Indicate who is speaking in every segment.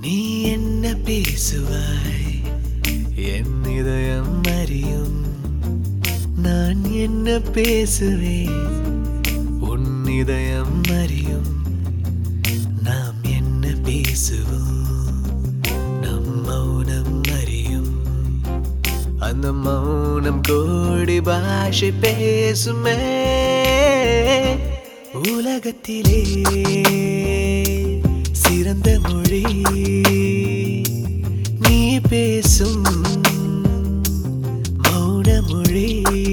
Speaker 1: நீ என்ன பேசுவாய் என் இதயம் அறியும் நான் என்ன பேசுவேன் உன் இதயம் அறியும் நாம் என்ன பேசுவோம் நம் மௌனம் அறியும் அந்த மௌனம் கோடி பாஷை பேசுமே உலகத்திலே சிறந்த மொழி நீ பேசும் மௌன மொழி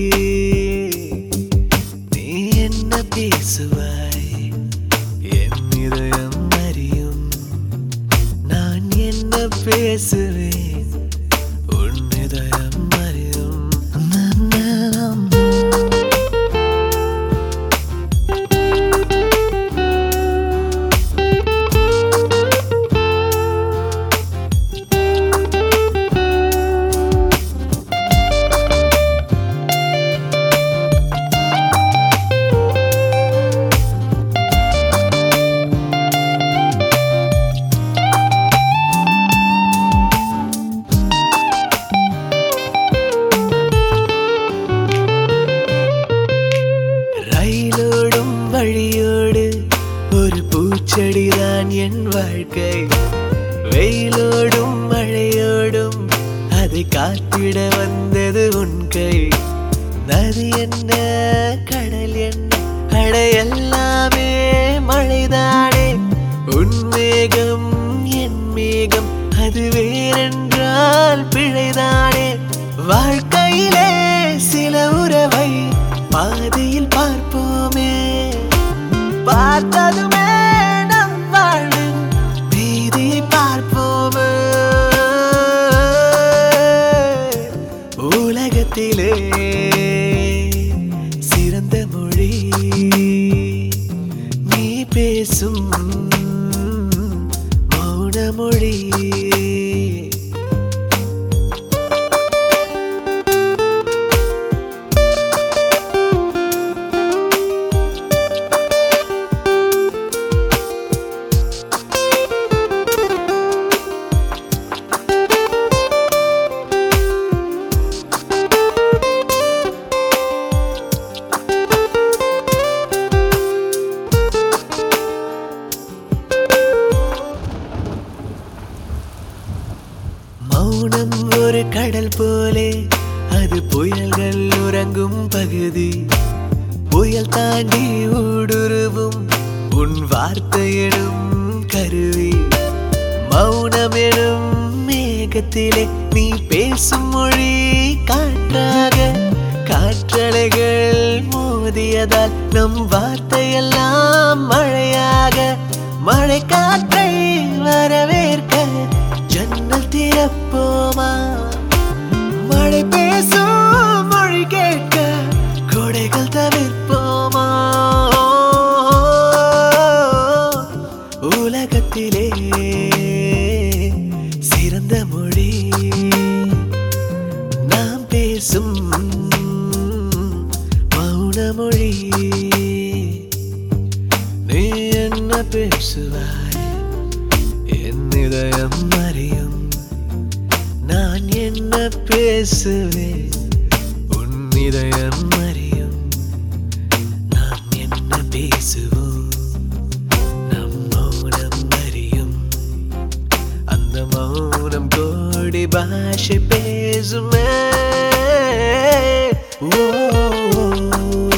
Speaker 1: நீ என்ன பேசுவாய் என் இதயம் அறியும் நான் என்ன பேசுவேன் உன் இதயம் அறியும் நன்னலம். ரயிலோடும் வழியோடு ஒரு பூச்செடிதான் என் வாழ்க்கை வெயிலோடும் மழையோடும் அதை காத்திட வந்தது உன் கை நதி என்ன கடல் என்ன அட எல்லாமே மழைதானே உன் மேகம் என் மேகம் அது வேறென்றால் பிழைதானே வாழ்க்கையிலே சில உறவை பாதியில் பார்ப்போமே பார்த்ததுமே நம் வாழ்வின் மீதியை பார்ப்போமே உலகத்திலே சிறந்த மொழி நீ பேசும் மௌன மொழி மௌனம் ஒரு கடல் போலே அது புயல்கள் உறங்கும் பகுதி புயல் தாண்டி ஊடுருவும் உன் வார்த்தையிடும் கருவி மௌனம் எனும் மேகத்திலே நீ பேசும் மொழி காற்றாக காற்றலைகள் மோதியதால் நம் வார்த்தையெல்லாம் மழையாக மழை காற்றை வரவேற்க ஜன்னல் திறப்போமா மழை பேசும் மொழி கேட்க கொடைகள் தவிர்ப்போமா உலகத்திலே சிறந்த மொழி நாம் பேசும் மௌன மொழி நீ என்ன பேசுவாய் என் இதயம் அறியும் நான் என்ன பேசுவேன் உன் இதயம் அறியும் நாம் என்ன பேசுவோம் நம் மௌனம் அறியும் அந்த மௌனம் கோடி பாஷை பேசுமே ஓ, ஓ, ஓ.